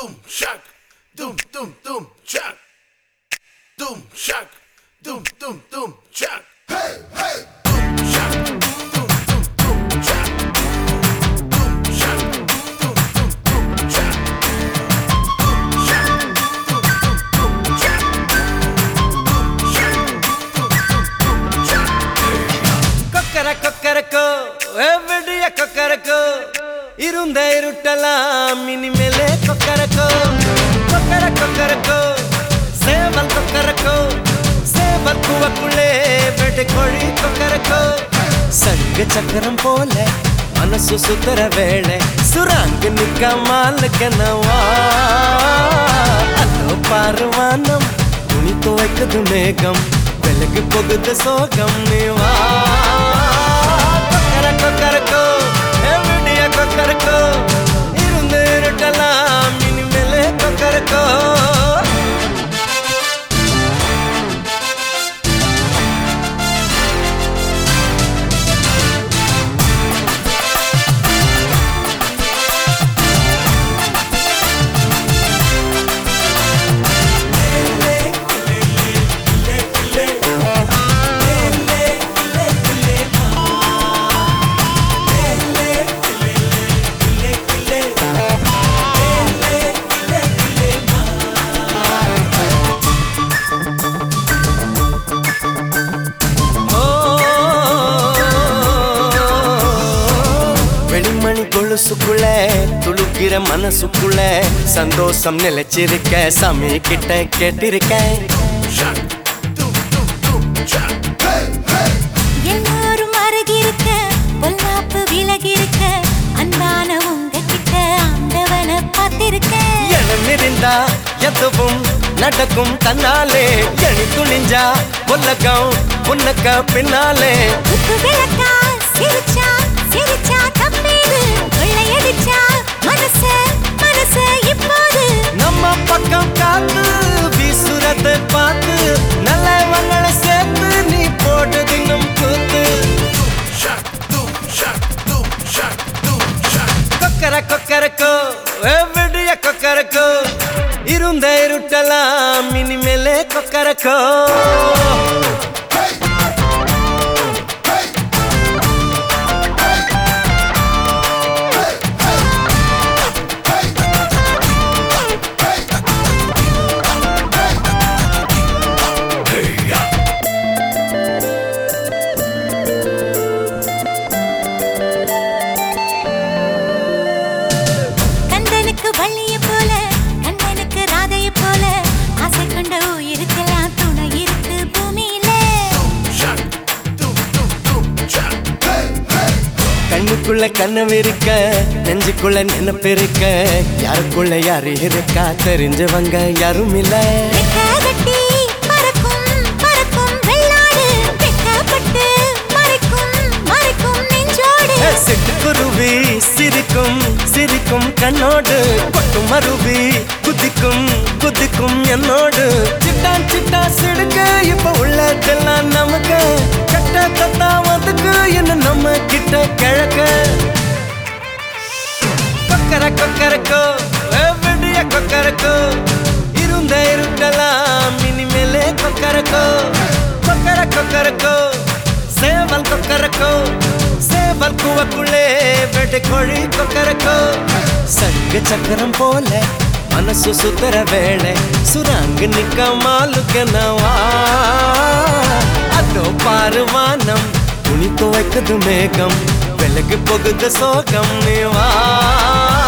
Doom shock, doom doom doom shock, doom shock, doom doom doom shock. Hey hey. Doom shock, doom doom doom shock. Doom shock, doom doom doom shock. Doom shock, doom doom doom shock. Doom shock, doom doom doom shock. கொக்கர கொக்கரக்கோ எவ்வடிய கொக்கரக்கோ இருந்த இருட்டலாம் இனிமேலே கொக்கரக்கோ கொக்கர கொக்கரக்கோ சேவல் கொக்கரக்கோ சேவல் குவக்குள்ளே வெட்டு கோழி கொக்கரக்கோ சங்க சக்கரம் போல மனசு சுத்தர வேளை சுராங்கு நிக்க மாலுக்கனவா அதோ பாருவானம் துணி துவைக்குது மேகம் வெளுக்கு போகுது சோகம் நீ வா கொக்கர கொக்கரக்கோ எவ்வடிய கொக்கரக்கோ இருந்து இருட்டலாம் இனிமேலே கொக்கரக்கோ ஓ, வெண்மணி கொலுசுக்குள்ள துளுக்கிற மனசுக்குள்ள சந்தோஷம் நிலைச்சிருக்க சாமி கிட்ட கேட்டிருக்கேன் Shock, doom doom doom shock. Hey hey. எல்லாரும் அருகிருக்க பொல்லாப்பு விலகிருக்க அன்பான உங்ககிட்ட ஆண்டவனை பார்த்திருக்கேன் எனமிருந்தா எதுவும் நடக்கும் தன்னாலே எணி துணிஞ்சா உலகம் உனக்க பின்னாலே குத்து விளக்கா சிரிச்சா சிரிச்சா தப்பேது கொள்ளையடிச்சா மனச மனச இப்போது நம்ம பக்கம் காத்து வீசுறத பார்த்து நல்லவங்களை சேர்த்து நீ போட்டு தின்னும் கூத்து Shock, doom shock, doom shock, doom shock. கொக்கர கொக்கரக்கோ எவ்வடிய கொக்கரக்கோ இருந்த இருட்டலாம் இனிமேலே கொக்கரக்கோ கந்தனுக்கு வள்ளிய போல கண்ணனுக்கு ராதைய போல ஆசை கொண்ட உயிருக்கெல்லாம் துணை இருக்கு பூமியில Shock, doom doom doom shock. Hey hey. கண்ணுக்குள்ள கனவு இருக்க நெஞ்சுக்குள்ள நினைப்பு இருக்க யாருக்குள்ள யாரு இருக்கா தெரிஞ்சவங்க யாரும் இல்ல ரெக்க கட்டி பறக்கும் பறக்கும் வெள்ளாடு வெக்கப்பட்டு மறைக்கும் மறைக்கும் நெஞ்சோடு சிட்டுக்குருவி சிரிக்கும் சிரிக்கும் கண்ணோடு கொட்டும் மருவி குதிக்கும் குதிக்கும் என்னோடு சிட்டான் சிட்டா சிடுக்கு இப்ப உள்ளதெல்லாம் நமக்கு கட்ட தத்தா வந்துக்கு என்ன நம்ம கிட்ட கிழக்க கொக்கர கொக்கரக்கோ எவ்வடிய கொக்கரக்கோ இருந்த இருட்டலாம் இனிமேலே கொக்கரக்கோ கொக்கர கொக்கரக்கோ சேவல் கொக்கரக்கோ சேவல் குவக்குள்ளே வெட்டு கோழி கொக்கரக்கோ சங்க சக்கரம் போல மனசு சுத்தர வேளை சுராங்கு நிக்க மாலுக்கனவா அதோ பாருவானம் துணி துவைக்குது மேகம் விலகு போகுது சோகம் நீ வா